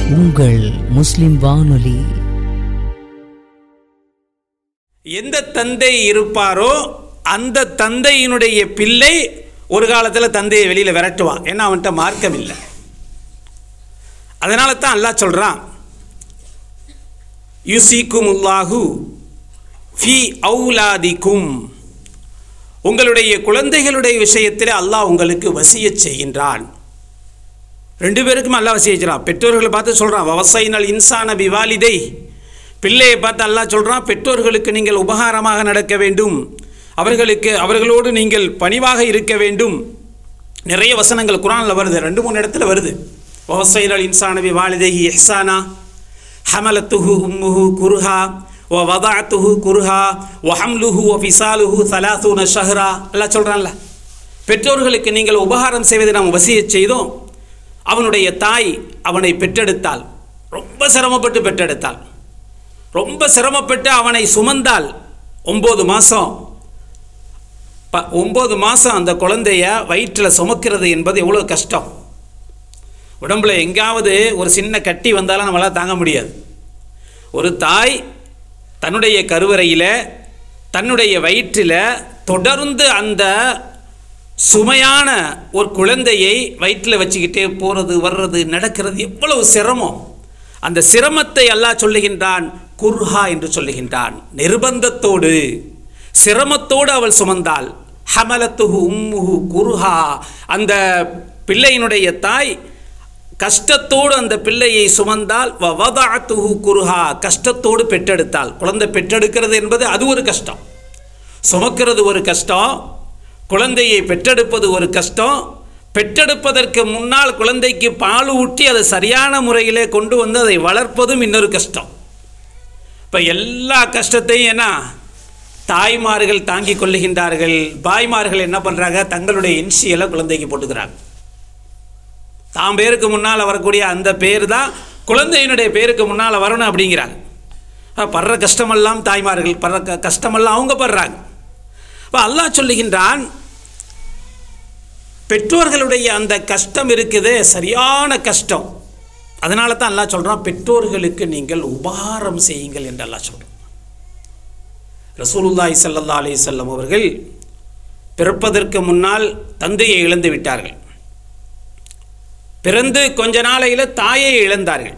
உங்கள் முஸ்லிம் வானொலி எந்த தந்தை இருப்பாரோ அந்த தந்தையினுடைய பிள்ளை ஒரு காலத்தில் தந்தையை வெளியில் விரட்டுவான் ஏன்னா அவன்கிட்ட மார்க்கம் இல்லை அதனால தான் அல்லாஹ் சொல்கிறான் யுசிக்குமுல்லாஹு ஃபி அவுலாதிக்கும் உங்களுடைய குழந்தைகளுடைய விஷயத்தில் அல்லாஹ் உங்களுக்கு வசியச் செய்கின்றான் ரெண்டு பேருக்கும் அல்லாஹ் வசியச்சான் பெற்றோர்களை பார்த்து சொல்கிறான் வவசாயினால் இன்சான பிவாலிதை பிள்ளையை பார்த்து அல்லாஹ் சொல்கிறான் பெற்றோர்களுக்கு நீங்கள் உபகாரமாக நடக்க வேண்டும் அவர்களுக்கு அவர்களோடு நீங்கள் பணிவாக இருக்க வேண்டும் நிறைய வசனங்கள் குரானில் வருது ரெண்டு மூணு இடத்துல வருது வவசாயினால் இன்சான பிவாலிதைஹி இஹ்சானா ஹமலத்துஹு உம்முஹு குருஹா ஓ வதாத்துஹு குருஹா ஒ ஹம்லுஹு ஒ ஃபிசாலுஹு சலாசூன ஷஹ்ரா எல்லாம் சொல்கிறான்ல பெற்றோர்களுக்கு நீங்கள் உபகாரம் செய்வதை நாம் வசியச் செய்தோம் அவனுடைய தாய் அவனை பெற்றெடுத்தாள் ரொம்ப சிரமப்பட்டு பெற்றெடுத்தாள் ரொம்ப சிரமப்பட்டு அவனை சுமந்தாள் ஒம்பது மாதம் ப ஒம்பது மாதம் அந்த குழந்தைய வயிற்றில் சுமக்கிறது என்பது எவ்வளோ கஷ்டம் உடம்புல எங்காவது ஒரு சின்ன கட்டி வந்தாலும் நம்மளால் தாங்க முடியாது ஒரு தாய் தன்னுடைய கருவறையில் தன்னுடைய வயிற்றில் தொடர்ந்து அந்த சுமையான ஒரு குழந்தையை வயிற்றில் வச்சுக்கிட்டே போகிறது வர்றது நடக்கிறது எவ்வளவு சிரமம் அந்த சிரமத்தை அல்லாஹ் சொல்லுகின்றான் குர்ஹா என்று சொல்லுகின்றான் நிர்பந்தத்தோடு சிரமத்தோடு அவள் சுமந்தாள் ஹமலத்துஹு உம்முஹு குர்ஹா அந்த பிள்ளையினுடைய தாய் கஷ்டத்தோடு அந்த பிள்ளையை சுமந்தால் வவதாத்துஹு குருஹா கஷ்டத்தோடு பெற்றெடுத்தாள் குழந்தை பெற்றெடுக்கிறது என்பது அது ஒரு கஷ்டம் சுமக்கிறது ஒரு கஷ்டம் குழந்தையை பெற்றெடுப்பது ஒரு கஷ்டம் பெற்றெடுப்பதற்கு முன்னால் குழந்தைக்கு பால் ஊட்டி அதை சரியான முறையிலே கொண்டு வந்து அதை வளர்ப்பதும் இன்னொரு கஷ்டம் இப்போ எல்லா கஷ்டத்தையும் என்ன தாய்மார்கள் தாங்கி கொள்ளுகின்றார்கள் பாய்மார்கள் என்ன பண்ணுறாங்க தங்களுடைய இன்சியலை குழந்தைக்கு போட்டுக்கிறாங்க தாம் பேருக்கு முன்னால் வரக்கூடிய அந்த பேர் தான் குழந்தையினுடைய பேருக்கு முன்னால் வரணும் அப்படிங்கிறாங்க அப்ப படுற கஷ்டமெல்லாம் தாய்மார்கள் படுற க- கஷ்டமெல்லாம் அவங்க படுறாங்க அப்போ அல்லாஹ் சொல்லுகின்றான் பெற்றோர்களுடைய அந்த கஷ்டம் இருக்குது சரியான கஷ்டம் அதனால தான் அல்லாஹ் சொல்கிறான் பெற்றோர்களுக்கு நீங்கள் உபகாரம் செய்யுங்கள் என்று அல்லாஹ் சொல்கிறான் ரசூலுல்லாஹி ஸல்லல்லாஹு அலைஹி வஸல்லம் அவர்கள் பிறப்பதற்கு முன்னால் தந்தையை இழந்து விட்டார்கள் பிறந்து கொஞ்ச நாளையில் தாயை இழந்தார்கள்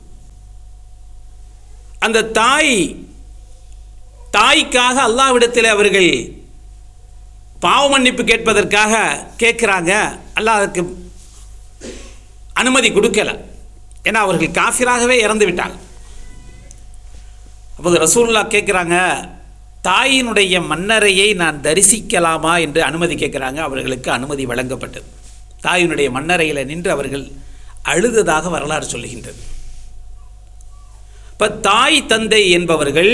அந்த தாய் தாய்க்காக அல்லாவிடத்தில் அவர்கள் பாவ மன்னிப்பு கேட்பதற்காக கேட்குறாங்க அல்லாஹ் அதுக்கு அனுமதி கொடுக்கல ஏன்னா அவர்கள் காஃபிராகவே இறந்து விட்டாங்க அப்போது ரசூல்லா கேட்குறாங்க தாயினுடைய மன்னரையை நான் தரிசிக்கலாமா என்று அனுமதி கேட்குறாங்க அவர்களுக்கு அனுமதி வழங்கப்பட்டது தாயினுடைய மன்னரையில் நின்று அவர்கள் அழுததாக வரலாறு சொல்லுகின்றது இப்போ தாய் தந்தை என்பவர்கள்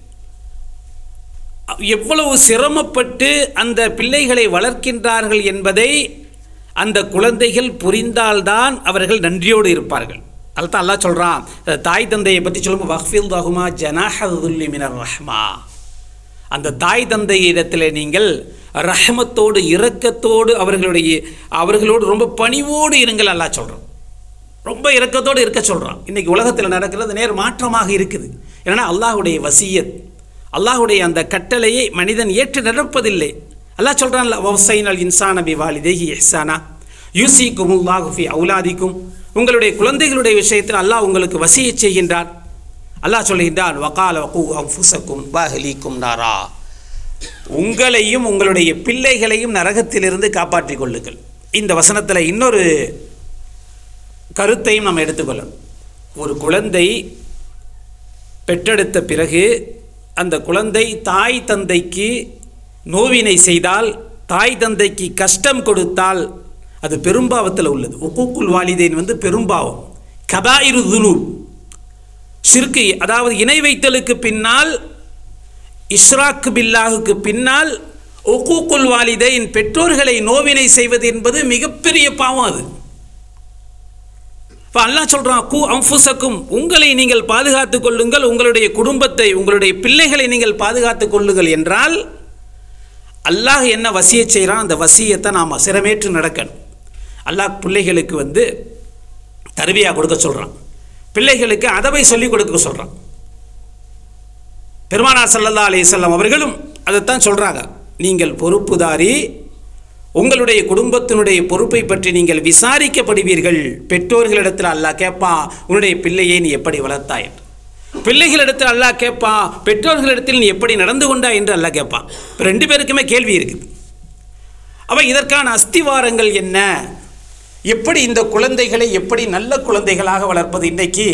எவ்வளவு சிரமப்பட்டு அந்த பிள்ளைகளை வளர்க்கின்றார்கள் என்பதை அந்த குழந்தைகள் புரிந்தால்தான் அவர்கள் நன்றியோடு இருப்பார்கள் அதுதான் அல்லாஹ் சொல்கிறான் தாய் தந்தையை பற்றி சொல்லும்போது வஹ்ஃபில் தகுமா ஜனாஹதுல்லி மினர் ரஹ்மா அந்த தாய் தந்தை இடத்துல நீங்கள் ரஹமத்தோடு இரக்கத்தோடு அவர்களுடைய அவர்களோடு ரொம்ப பணிவோடு இருங்கள் அல்லாஹ் சொல்கிறோம் ரொம்ப இரக்கத்தோடு இருக்க சொல்கிறான் இன்றைக்கி உலகத்தில் நடக்கிறது நேர் மாற்றமாக இருக்குது ஏன்னா அல்லாஹுடைய வசியத் அல்லாஹுடைய அந்த கட்டளையை மனிதன் ஏற்று நடப்பதில்லை அல்லாஹ் சொல்கிறான்ல வவசைனல் இன்சான பி வாலிதேஹி இஹ்சானா யூசிக்கும் ஃபி அவுலாதிக்கும் உங்களுடைய குழந்தைகளுடைய விஷயத்தில் அல்லாஹ் உங்களுக்கு வசியச் செய்கின்றான் அல்லாஹ் சொல்கின்றான் வகால வகு அஃபுசக்கும் வஹலிக்கும் நாரா உங்களையும் உங்களுடைய பிள்ளைகளையும் நரகத்திலிருந்து காப்பாற்றிக் கொள்ளுங்கள் இந்த வசனத்தில் இன்னொரு கருத்தையும் நம்ம எடுத்துக்கொள்ளணும் ஒரு குழந்தை பெற்றெடுத்த பிறகு அந்த குழந்தை தாய் தந்தைக்கு நோவினை செய்தால் தாய் தந்தைக்கு கஷ்டம் கொடுத்தால் அது பெரும்பாவத்தில் உள்ளது ஒக்கூக்குல் வாலிதேன் வந்து பெரும்பாவம் கபாயிரு துனூப் ஷிர்கு அதாவது இணை வைத்தலுக்கு பின்னால் இஷ்ராக்கு பில்லாஹுக்கு பின்னால் ஒக்கூக்குல் வாலிதைன் பெற்றோர்களை நோவினை செய்வது என்பது மிகப்பெரிய பாவம் அது இப்போ அல்லாஹ் சொல்கிறான் கூ அம்புசக்கும் உங்களை நீங்கள் பாதுகாத்துக் கொள்ளுங்கள் உங்களுடைய குடும்பத்தை உங்களுடைய பிள்ளைகளை நீங்கள் பாதுகாத்துக் கொள்ளுங்கள் என்றால் அல்லாஹ் என்ன வசியை செய்கிறான் அந்த வசியத்தை நாம் சிரமேற்று நடக்கணும் அல்லாஹ் பிள்ளைகளுக்கு வந்து தருவியாக கொடுக்க சொல்கிறான் பிள்ளைகளுக்கு அதவை சொல்லிக் கொடுக்க சொல்கிறான் பெருமானார் ஸல்லல்லாஹு அலைஹி வஸல்லம் அவர்களும் அதைத்தான் சொல்கிறாங்க நீங்கள் பொறுப்புதாரி உங்களுடைய குடும்பத்தினுடைய பொறுப்பை பற்றி நீங்கள் விசாரிக்கப்படுவீர்கள் பெற்றோர்களிடத்தில் அல்லாஹ் கேட்பான் உன்னுடைய பிள்ளையை நீ எப்படி வளர்த்தாய் என்று. பிள்ளைகளிடத்தில் அல்லாஹ் கேட்பான் பெற்றோர்களிடத்தில் நீ எப்படி நடந்து கொண்டாய் என்று அல்லாஹ் கேட்பான் இப்ப ரெண்டு பேருக்குமே கேள்வி இருக்குது அப்போ இதற்கான அஸ்திவாரங்கள் என்ன எப்படி இந்த குழந்தைகளை எப்படி நல்ல குழந்தைகளாக வளர்ப்பது இன்னைக்கு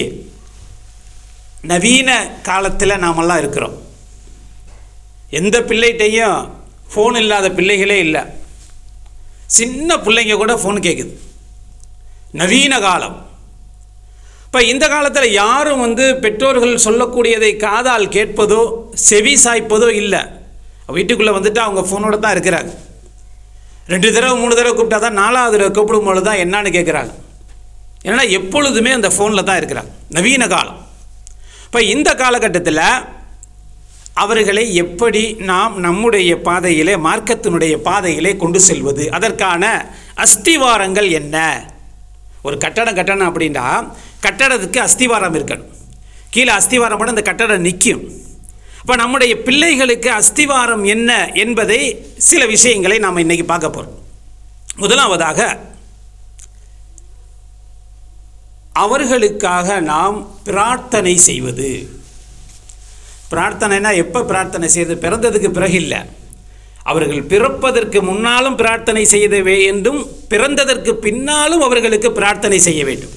நவீன காலத்தில் நாமெல்லாம் இருக்கிறோம் எந்த பிள்ளைகிட்டையும் ஃபோன் இல்லாத பிள்ளைகளே இல்லை சின்ன பிள்ளைங்க கூட ஃபோன் கேட்குது நவீன காலம் இப்போ இந்த காலத்தில் யாரும் வந்து பெற்றோர்கள் சொல்லக்கூடியதை காதால் கேட்பதோ செவி சாய்ப்பதோ இல்லை வீட்டுக்குள்ளே வந்துட்டு அவங்க ஃபோனோட தான் இருக்கிறாங்க ரெண்டு தடவை மூணு தடவை கூப்பிட்டா தான் நாலாவது தடவை கூப்பிடும்போது தான் என்னன்னு கேட்குறாங்க ஏன்னா எப்பொழுதுமே அந்த ஃபோனில் தான் இருக்கிறாங்க நவீன காலம் இப்போ இந்த காலகட்டத்தில் அவர்களை எப்படி நாம் நம்முடைய பாதையிலே மார்க்கத்தினுடைய பாதையிலே கொண்டு செல்வது அதற்கான அஸ்திவாரங்கள் என்ன ஒரு கட்டடம் கட்டணும் அப்படின்னா கட்டடத்துக்கு அஸ்திவாரம் இருக்கணும் கீழே அஸ்திவாரம் போட அந்த கட்டடம் நிற்கும் அப்போ நம்முடைய பிள்ளைகளுக்கு அஸ்திவாரம் என்ன என்பதை சில விஷயங்களை நாம் இன்னைக்கு பார்க்க போகிறோம் முதலாவதாக அவர்களுக்காக நாம் பிரார்த்தனை செய்வது பிரார்த்தனைனா எப்போ பிரார்த்தனை செய்வது பிறந்ததுக்கு பிறகு இல்லை அவர்கள் பிறப்பதற்கு முன்னாலும் பிரார்த்தனை செய்ய வேண்டும் பிறந்ததற்கு பின்னாலும் அவர்களுக்கு பிரார்த்தனை செய்ய வேண்டும்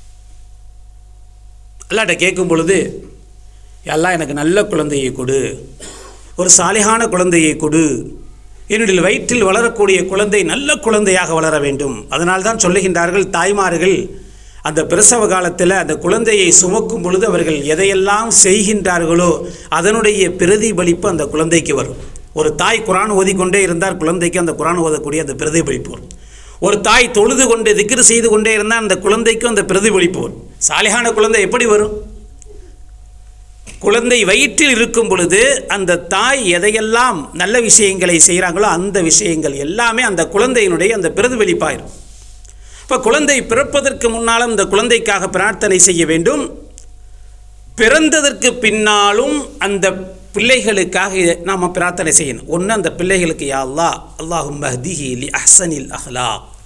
அல்லாட்ட கேட்கும் பொழுது எல்லாம் எனக்கு நல்ல குழந்தையை கொடு ஒரு சாலிகான குழந்தையை கொடு என்னுடைய வயிற்றில் வளரக்கூடிய குழந்தை நல்ல குழந்தையாக வளர வேண்டும் அதனால்தான் சொல்லுகின்றார்கள் தாய்மார்கள் அந்த பிரசவ காலத்தில் அந்த குழந்தையை சுமக்கும் பொழுது அவர்கள் எதையெல்லாம் செய்கின்றார்களோ அதனுடைய பிரதிபலிப்பு அந்த குழந்தைக்கு வரும் ஒரு தாய் குரான் ஓதிக்கொண்டே இருந்தால் குழந்தைக்கு அந்த குரான் ஓதக்கூடிய அந்த பிரதிபலிப்பு வரும் ஒரு தாய் தொழுது கொண்டு திக்ரு செய்து கொண்டே இருந்தால் அந்த குழந்தைக்கும் அந்த பிரதிபலிப்பு வரும் சாலிகான குழந்தை எப்படி வரும் குழந்தை வயிற்றில் இருக்கும் பொழுது அந்த தாய் எதையெல்லாம் நல்ல விஷயங்களை செய்கிறாங்களோ அந்த விஷயங்கள் எல்லாமே அந்த குழந்தையினுடைய அந்த பிரதிபலிப்பாயிரும் இப்போ குழந்தை பிறப்பதற்கு முன்னாலும் இந்த குழந்தைக்காக பிரார்த்தனை செய்ய வேண்டும் பிறந்ததற்கு பின்னாலும் அந்த பிள்ளைகளுக்காக நாம் பிரார்த்தனை செய்யணும் ஒன்று அந்த பிள்ளைகளுக்கு யா அல்லாஹ் அல்லாஹும் மஹ்திஹி லி அஹ்சனில் அஹ்லா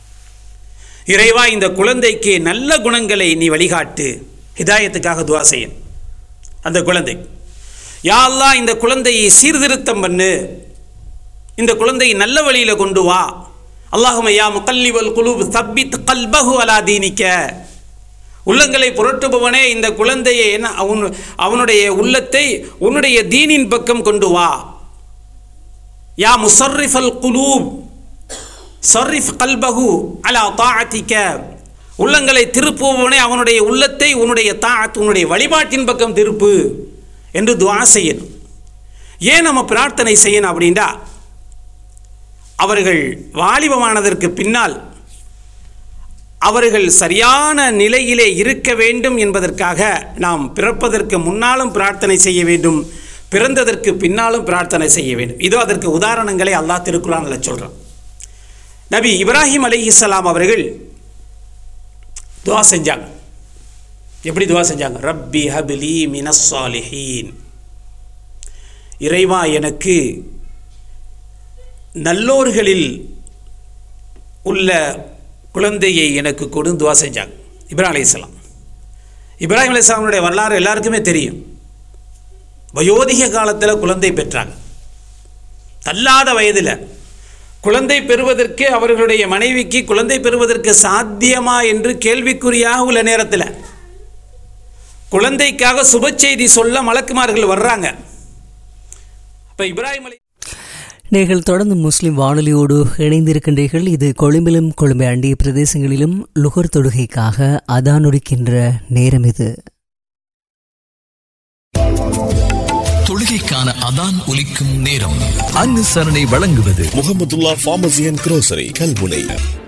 இறைவா இந்த குழந்தைக்கு நல்ல குணங்களை நீ வழிகாட்டு ஹிதாயத்துக்காக துவா செய்யணும் அந்த குழந்தை யா அல்லாஹ் இந்த குழந்தையை சீர்திருத்தம் பண்ணு இந்த குழந்தையை நல்ல வழியில் கொண்டு வா அல்லாஹும் யா முகல்லிவல் குலூப் தப்பித் கல்பஹு அலா தீனிக்க உள்ளங்களை புரட்டுபவனே இந்த குழந்தையை என்ன அவன் அவனுடைய உள்ளத்தை உன்னுடைய தீனின் பக்கம் கொண்டு வா யா முசர்ரிஃபல் குலூப் சர்ரிஃப் கல்பஹு அலா தாஅத்திக்க உள்ளங்களை திருப்புபவனே அவனுடைய உள்ளத்தை உன்னுடைய தாத் உன்னுடைய வழிபாட்டின் பக்கம் திருப்பு என்று துவா செய்யணும் ஏன் நம்ம பிரார்த்தனை செய்யணும் அப்படின்டா அவர்கள் வாலிபமானதற்கு பின்னால் அவர்கள் சரியான நிலையிலே இருக்க வேண்டும் என்பதற்காக நாம் பிறப்பதற்கு முன்னாலும் பிரார்த்தனை செய்ய வேண்டும் பிறந்ததற்கு பின்னாலும் பிரார்த்தனை செய்ய வேண்டும் இதோ அதற்கு உதாரணங்களை அல்லாஹ் திருக்குறானில் சொல்கிறான் நபி இப்ராஹிம் அலிஹிஸ்லாம் அவர்கள் துவா செஞ்சாங்க எப்படி துவா செஞ்சாங்க ரப்பி ஹபிலி மினஸ்ஸாலிஹீன் இறைவா எனக்கு நல்லோர்களில் உள்ள குழந்தையை எனக்கு கொடு துவா செஞ்சாங்க இப்ராஹிம் அலையாம் இப்ராஹிம் அலையாமுடைய வரலாறு எல்லாருக்குமே தெரியும் வயோதிக காலத்தில் குழந்தை பெற்றாங்க தள்ளாத வயதில் குழந்தை பெறுவதற்கு அவர்களுடைய மனைவிக்கு குழந்தை பெறுவதற்கு சாத்தியமா என்று கேள்விக்குறியாக உள்ள நேரத்தில் குழந்தைக்காக சுப செய்தி சொல்ல மலக்குமார்கள் வர்றாங்க இப்போ இப்ராஹிம் அலி நீங்கள் தொடர்ந்து முஸ்லிம் வானொலியோடு இணைந்திருக்கின்றீர்கள் இது கொழும்பிலும் கொழும்பை அண்டிய பிரதேசங்களிலும் லுகர் தொடுகைக்காக அதானொடுக்கின்ற நேரம் இது தொழுகைக்கான அதான் ஒலிக்கும் நேரம் அனுசரணை வழங்குவது Mohamedulla pharmacy and grocery Kalmunai